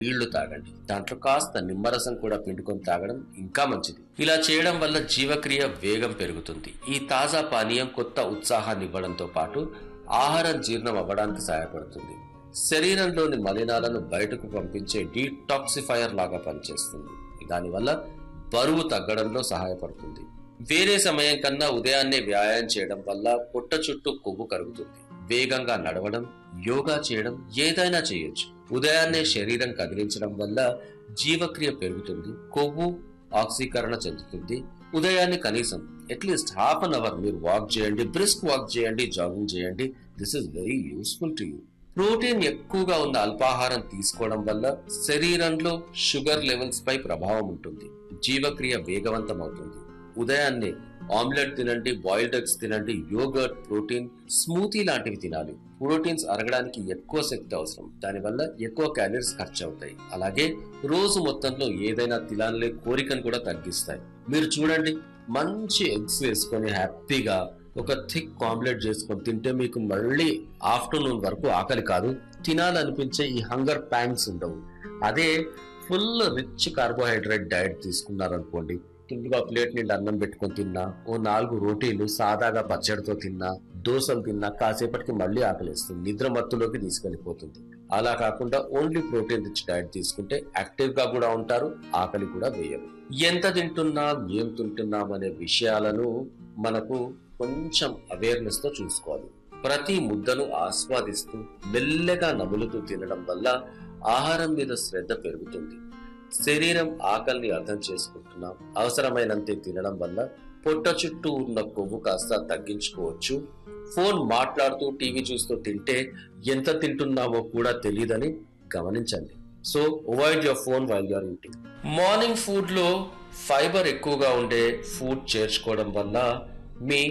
నీళ్లు తాగండి దాంట్లో కాస్త నిమ్మరసం కూడా పిండుకొని తాగడం ఇంకా మంచిది ఇలా చేయడం వల్ల జీవక్రియ వేగం పెరుగుతుంది ఈ తాజా పానీయం కొత్త ఉత్సాహాన్ని ఇవ్వడంతో పాటు ఆహారం జీర్ణం అవ్వడానికి సహాయపడుతుంది శరీరంలోని మలినాలను బయటకు పంపించే డీటాక్సిఫైయర్ లాగా పనిచేస్తుంది దానివల్ల బరువు తగ్గడంలో సహాయపడుతుంది వేరే సమయం కన్నా ఉదయాన్నే వ్యాయామం చేయడం వల్ల పొట్ట చుట్టూ కొవ్వు కరుగుతుంది వేగంగా నడవడం యోగా చేయడం ఏదైనా చేయొచ్చు ఉదయాన్నే శరీరం కదిలించడం వల్ల జీవక్రియ పెరుగుతుంది కొవ్వు ఆక్సీకరణ చెందుతుంది ఉదయాన్నే కనీసం అట్లీస్ట్ హాఫ్ అన్ అవర్ మీరు వాక్ చేయండి బ్రిస్క్ వాక్ చేయండి జాగింగ్ చేయండి this is very useful to you protein ఎక్కువగా ఉన్న అల్పాహారం తీసుకోవడం వల్ల శరీరంలో షుగర్ లెవెల్స్ పై ప్రభావం ఉంటుంది జీవక్రియ వేగవంతం అవుతుంది ఉదయాన్నే ఆమ్లెట్ తినండి బాయిల్డ్ ఎగ్స్ తినండి యోగర్ట్ ప్రోటీన్ స్మూతీ లాంటివి తినాలి ప్రోటీన్స్ అరగడానికి ఎక్కువ శక్తి అవసరం దానివల్ల ఎక్కువ క్యాలరీస్ ఖర్చు అవుతాయి అలాగే రోజు మొత్తంలో ఏదైనా తినాలనే కోరికను కూడా తగ్గిస్తాయి మీరు చూడండి మంచి ఎగ్స్ వేసుకొని హ్యాపీగా ఒక థిక్ ఆమ్లెట్ చేసుకొని తింటే మీకు మళ్ళీ ఆఫ్టర్నూన్ వరకు ఆకలి కాదు తినాలనిపించే ఈ హంగర్ ప్యాంగ్స్ ఉండవు అదే ఫుల్ రిచ్ కార్బోహైడ్రేట్ డైట్ తీసుకున్నారనుకోండి కిందగా ప్లేట్ నిండా అన్నం పెట్టుకొని తిన్నా ఓ నాలుగు రోటీలు సాదాగా పచ్చడితో తిన్నా దోశలు తిన్నా కాసేపటికి మళ్ళీ ఆకలిస్తుంది నిద్ర మత్తులోకి తీసుకెళ్లిపోతుంది అలా కాకుండా ఓన్లీ ప్రోటీన్ రిచ్ డైట్ తీసుకుంటే యాక్టివ్ గా కూడా ఉంటారు ఆకలి కూడా వేయరు ఎంత తింటున్నాం ఏం తింటున్నాం అనే విషయాలను మనకు కొంచెం అవేర్నెస్ తో చూసుకోవాలి ప్రతి ముద్దను ఆస్వాదిస్తూ మెల్లగా నములుతూ తినడం వల్ల ఆహారం మీద శ్రద్ధ పెరుగుతుంది శరీరం ఆకలిని అర్థం చేసుకుంటున్నాం అవసరమైనంతే తినడం వల్ల పొట్ట చుట్టూ ఉన్న కొవ్వు కాస్త తగ్గించుకోవచ్చు ఫోన్ మాట్లాడుతూ టీవీ చూస్తూ తింటే ఎంత తింటున్నామో కూడా తెలియదని గమనించండి so avoid your phone while you are eating morning food లో ఫైబర్ ఎక్కువగా ఉండే ఫుడ్ చేర్చుకోవడం వల్ల మీ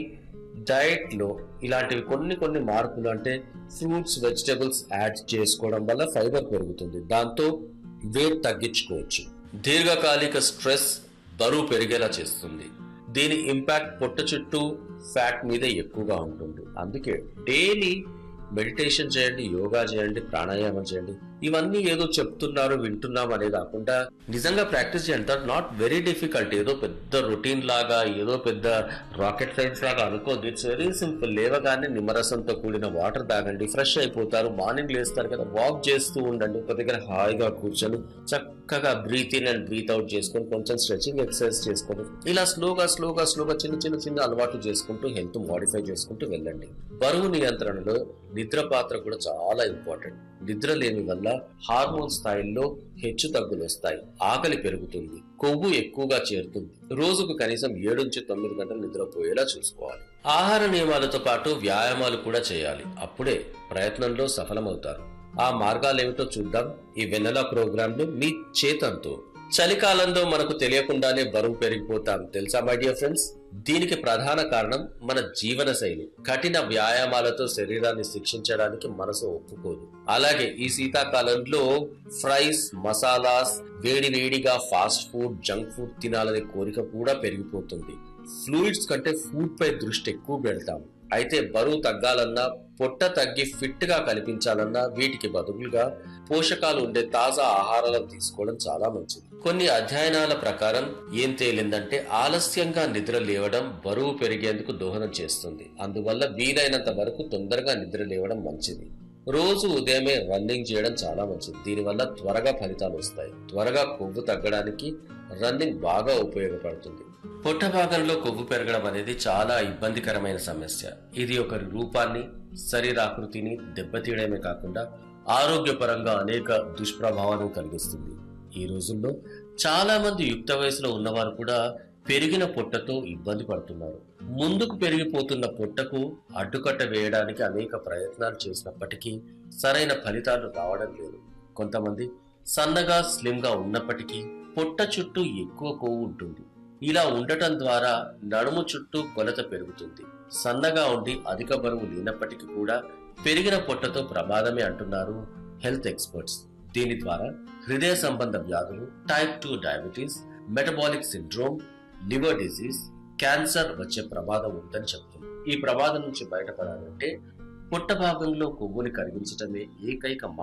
డైట్ లో ఇలాంటివి కొన్ని కొన్ని మార్పులు అంటే ఫ్రూట్స్ వెజిటబుల్స్ యాడ్ చేసుకోవడం వల్ల ఫైబర్ పెరుగుతుంది దాంతో వెయిట్ తగ్గించుకోవచ్చు దీర్ఘకాలిక స్ట్రెస్ బరువు పెరిగేలా చేస్తుంది దీని ఇంపాక్ట్ పొట్ట చుట్టూ ఫ్యాట్ మీద ఎక్కువగా ఉంటుంది అందుకే డైలీ మెడిటేషన్ చేయండి యోగా చేయండి ప్రాణాయామం చేయండి ఇవన్నీ ఏదో చెప్తున్నారు వింటున్నాం అనే కాకుండా నిజంగా ప్రాక్టీస్ చేయండి దట్ నాట్ వెరీ డిఫికల్ట్ ఏదో పెద్ద రొటీన్ లాగా ఏదో పెద్ద రాకెట్ సైన్స్ లాగా అనుకోద్దు ఇట్స్ వెరీ సింపుల్ లేవగానే నిమ్మరసంతో కూడిన వాటర్ తాగండి ఫ్రెష్ అయిపోతారు మార్నింగ్ లేస్తారు కదా వాక్ చేస్తూ ఉండండి ఒక దగ్గర హాయిగా కూర్చొని చక్కగా breathe in and breathe out చేసుకొని కొంచెం స్ట్రెచింగ్ ఎక్సర్సైజ్ చేసుకోండి ఇలా స్లోగా స్లోగా స్లోగా చిన్న చిన్న చిన్న అలవాట్లు చేసుకుంటూ హెల్త్ మాడిఫై చేసుకుంటూ వెళ్ళండి బరువు నియంత్రణలో నిద్ర పాత్ర కూడా చాలా ఇంపార్టెంట్ నిద్ర లేని వల్ల హార్మోన్ స్థాయిల్లో హెచ్చు తగ్గులు వస్తాయి ఆకలి పెరుగుతుంది కొవ్వు ఎక్కువగా చేరుతుంది రోజుకు కనీసం ఏడు నుంచి తొమ్మిది గంటలు నిద్రపోయేలా చూసుకోవాలి ఆహార నియమాలతో పాటు వ్యాయామాలు కూడా చేయాలి అప్పుడే ప్రయత్నంలో సఫలమవుతారు ఆ మార్గాలు ఏమిటో చూద్దాం ఈ వెన్నెల ప్రోగ్రామ్ లో మీ చేతంతో చలికాలంలో మనకు తెలియకుండానే బరువు పెరిగిపోతాం తెలుసా మై డియర్ ఫ్రెండ్స్ దీనికి ప్రధాన కారణం మన జీవన శైలి కఠిన వ్యాయామాలతో శరీరాన్ని శిక్షించడానికి మనసు ఒప్పుకోదు అలాగే ఈ శీతాకాలంలో ఫ్రైస్ మసాలాస్ వేడి వేడిగా ఫాస్ట్ ఫుడ్ జంక్ ఫుడ్ తినాలనే కోరిక కూడా పెరిగిపోతుంది ఫ్లూయిడ్స్ కంటే ఫుడ్ పై దృష్టి ఎక్కువ పెడతాం అయితే బరువు తగ్గాలన్నా పొట్ట తగ్గి ఫిట్ గా కనిపించాలన్నా వీటికి బదులుగా పోషకాలు ఉండే తాజా ఆహారాలను తీసుకోవడం చాలా మంచిది కొన్ని అధ్యయనాల ప్రకారం ఏం తేలిందంటే ఆలస్యంగా నిద్ర లేవడం బరువు పెరిగేందుకు దోహదం చేస్తుంది అందువల్ల వీలైనంత వరకు తొందరగా నిద్ర లేవడం మంచిది రోజు ఉదయమే రన్నింగ్ చేయడం చాలా మంచిది దీనివల్ల త్వరగా ఫలితాలు వస్తాయి త్వరగా కొవ్వు తగ్గడానికి రన్నింగ్ బాగా ఉపయోగపడుతుంది పొట్ట భాగంలో కొవ్వు పెరగడం అనేది చాలా ఇబ్బందికరమైన సమస్య ఇది ఒకరి రూపాన్ని శరీరాకృతిని దెబ్బతీయడమే కాకుండా ఆరోగ్యపరంగా అనేక దుష్ప్రభావాలను కలిగిస్తుంది ఈ రోజుల్లో చాలా మంది యుక్త వయసులో ఉన్నవారు కూడా పెరిగిన పొట్టతో ఇబ్బంది పడుతున్నారు ముందుకు పెరిగిపోతున్న పొట్టకు అడ్డుకట్ట వేయడానికి అనేక ప్రయత్నాలు చేసినప్పటికీ సరైన ఫలితాలు రావడం లేదు కొంతమంది సన్నగా స్లిమ్ గా ఉన్నప్పటికీ పొట్ట చుట్టూ ఎక్కువ కొవ్వు ఉంటుంది ఇలా ఉండటం ద్వారా నడుము చుట్టూ కొలత పెరుగుతుంది సన్నగా ఉండి అధిక బరువు లేనప్పటికీ కూడా పెరిగిన పొట్టతో ప్రమాదమే అంటున్నారు హెల్త్ ఎక్స్పర్ట్స్ దీని ద్వారా హృదయ సంబంధ వ్యాధులు type two diabetes metabolic syndrome liver disease cancer వచ్చే ప్రమాదం ఉందని చెప్తుంది ఈ ప్రమాదం నుంచి బయటపడాలంటే పొట్ట భాగంలో కొవ్వుని కరిగించటమే ఏకైక మార్గం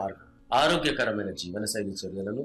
ఆరోగ్యకరమైన జీవనశైలి చర్యలను